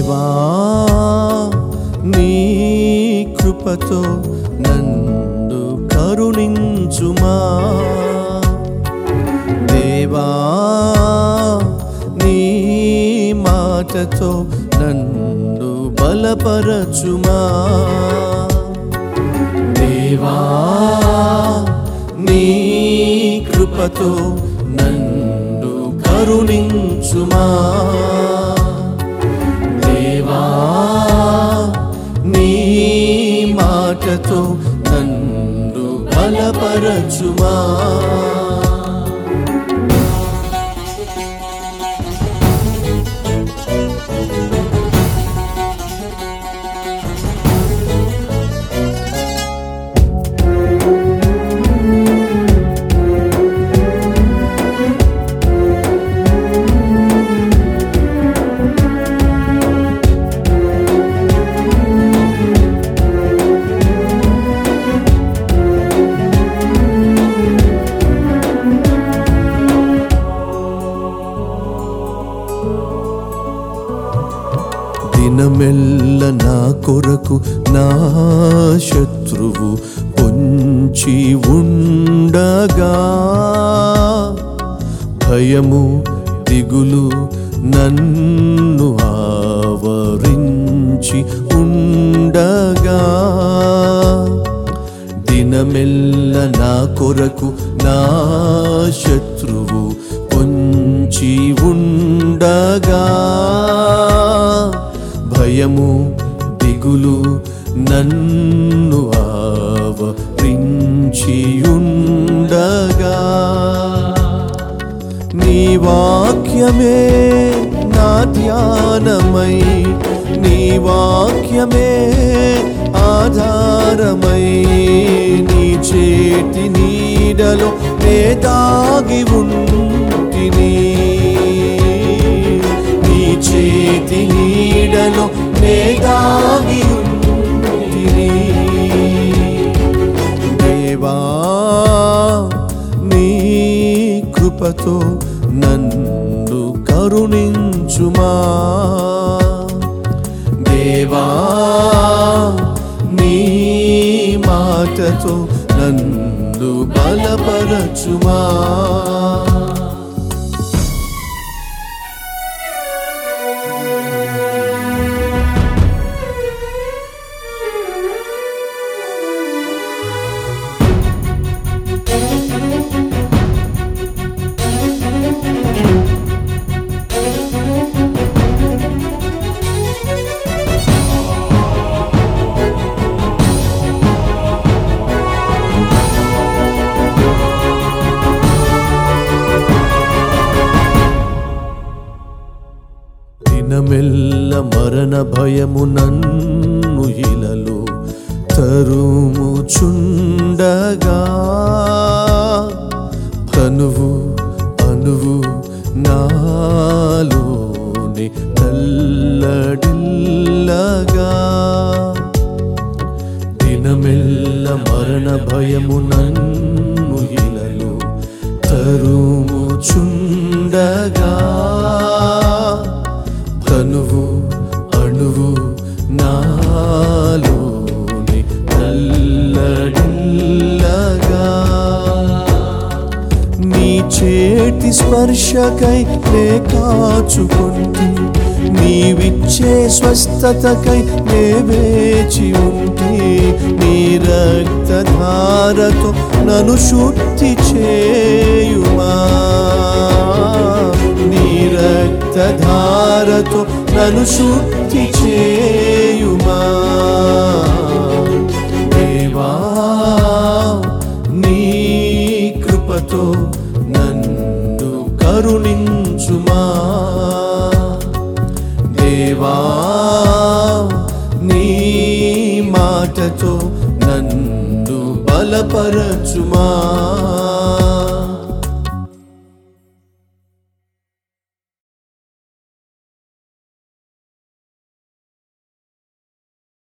దేవా నీ కృపతో నన్ను కరుణించుమా దేవా నీ మాటతో నన్ను బలపరచుమా దేవా నీ కృపతో నన్ను కరుణించుమా దేవా నీ మాటతో నన్ను బలపరచుమా దినమెల్ల నా కొరకు నా శత్రువు పొంచి ఉండగా భయము దిగులు నన్ను ఆవరించి ఉండగా దినమెల్ల నా కొరకు నా శత్రువు పొంచి ఉండగా భయము దిగులు నన్ను ఆవరించి ఉండగా నీ వాక్యమే నా ధ్యానమై నీ వాక్యమే ఆధారమై నీ చేతి నీడలో నే దాగి ఉంటిని నీ చేతి నీడలో నే దాగి ఉంటిని దేవా నీ కృపతో నన్ను కరుణించుమా దేవా నీ మాటతో నన్ను బలపరచుమా దినమెల్ల మరణ భయము నన్ను ఇలలో తరుముచుండగా కనువు అనువు నాలోని నల్లడిల్లగా దినమెల్ల మరణ భయము నన్ను ఇలలో తరుముచుండగా కనువు అణువు నాలోని నల్లడిల్లగా నీ చేతి స్పర్శకై నే కాచుకుంటి నీవిచ్చే స్వస్థతకై నే వేచి ఉంటి నీ రక్తధారతో నన్ను శుద్ధి చేయుమా నీ రక్తధారతో నన్ను శుద్ధి చేయుమా దేవా నీ కృపతో నన్ను కరుణించుమా దేవా నీ మాటతో నన్ను బలపరచుమా